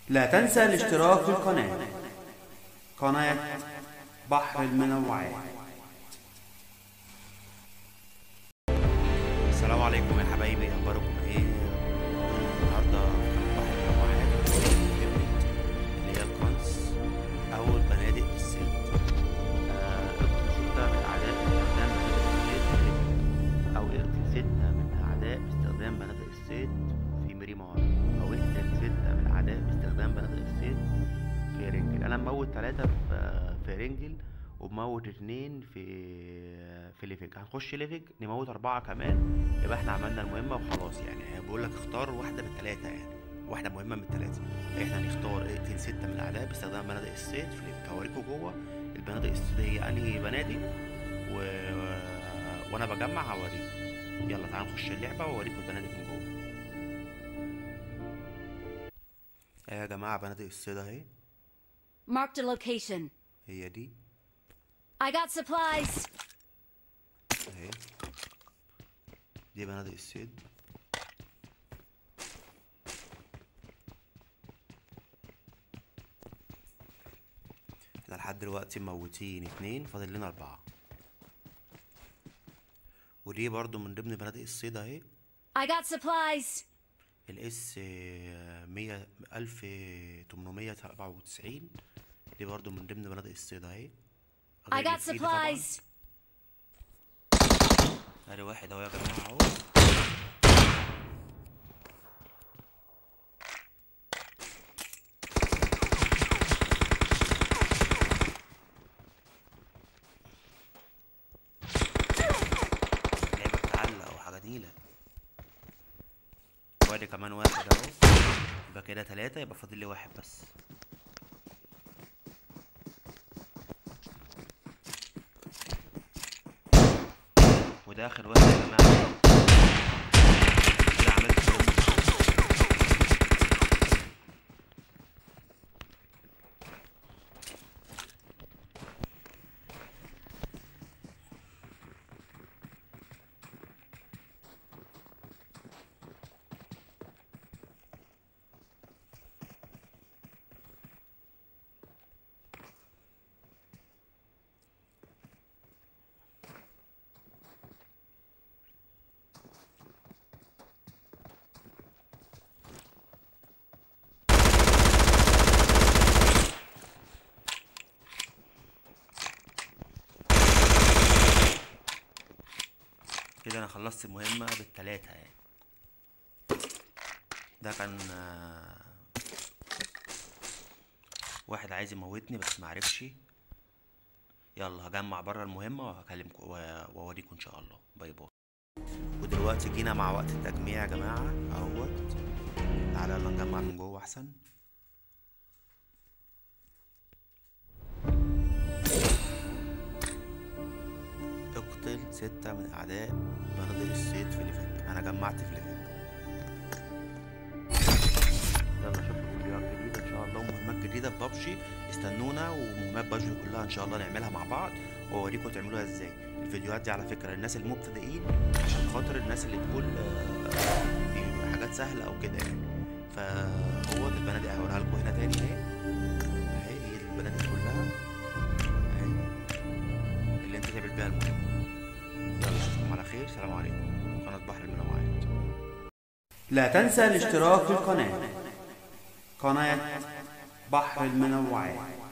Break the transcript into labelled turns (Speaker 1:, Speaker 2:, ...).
Speaker 1: لا تنسى الاشتراك في القناة قناة بحر المنوعات
Speaker 2: السلام عليكم يا حبايبي اخباركم ايه النهارده بحر المنوعات اللي هي القنص او البنادق بالسيف آه، اقتل ستة من اعداء باستخدام بنادق السيف او اقتل ستة من اعداء باستخدام بنادق السيف في مريمار او اقتل ستة من اعداء باستخدام بنادق السيف في رنجل انا مموت ثلاثة في في رنجل وموت اتنين في في ليفيج هنخش ليفيج نموت أربعة كمان يبقى احنا عملنا المهمة وخلاص يعني بقول لك اختار واحدة من التلاتة يعني واحدة مهمة من التلاتة احنا هنختار اقتل ستة من الأعداء باستخدام بنادق الصيد في ليفيج هوريكم جوه البنادق الصيد هي أنهي بنادق و... وأنا بجمع هوريكم يلا تعالوا نخش اللعبة وأوريكم البنادق من جوه ايه يا جماعة بنادق الصيد اهي
Speaker 3: Marked a location.
Speaker 2: هي دي
Speaker 3: I got supplies.
Speaker 2: اهي دي بنادق الصيد احنا لحد دلوقتي موتين اتنين فاضل لنا اربعة ودي برضو من ضمن بنادق الصيد اهي
Speaker 3: I got supplies.
Speaker 2: الاس مية الف تمنمية سبعة وتسعين دي برضو من ضمن بنادق الصيد اهي
Speaker 3: I
Speaker 2: غير اللي
Speaker 3: got
Speaker 2: في إيدي طبعاً.
Speaker 3: supplies.
Speaker 2: ادي واحد اهو يا جماعة اهو لعبة بتعلق وحاجة نيلة وادي كمان واحد اهو يبقى كده تلاتة يبقى فاضل لي واحد بس وده اخر واحد يا جماعة كده عملت كروم. كده انا خلصت المهمة بالتلاتة يعني ده كان آه، واحد عايز يموتني بس معرفش يلا هجمع بره المهمة وهكلمكم واوريكم ان شاء الله باي باي ودلوقتي جينا مع وقت التجميع يا جماعة اهوت تعالى يلا نجمع من جوه احسن اقتل ستة من أعداء بنادق الصيد في ليفيك أنا جمعت في ليفيك يلا اشوفكم فيديوهات جديدة إن شاء الله ومهمات جديدة في بابجي استنونا ومهمات بابجي كلها إن شاء الله نعملها مع بعض وأوريكم تعملوها إزاي الفيديوهات دي على فكرة للناس المبتدئين عشان خاطر الناس اللي تقول آه، دي حاجات سهلة أو كده يعني فهو البنادق هوريها لكم هنا تاني أهي أهي هي البنادق كلها أهي اللي أنت تعمل بيها المهمة يلا اشوفكم على خير سلام عليكم قناة بحر المنوعات
Speaker 1: لا تنسى الاشتراك في القناة قناة بحر المنوعات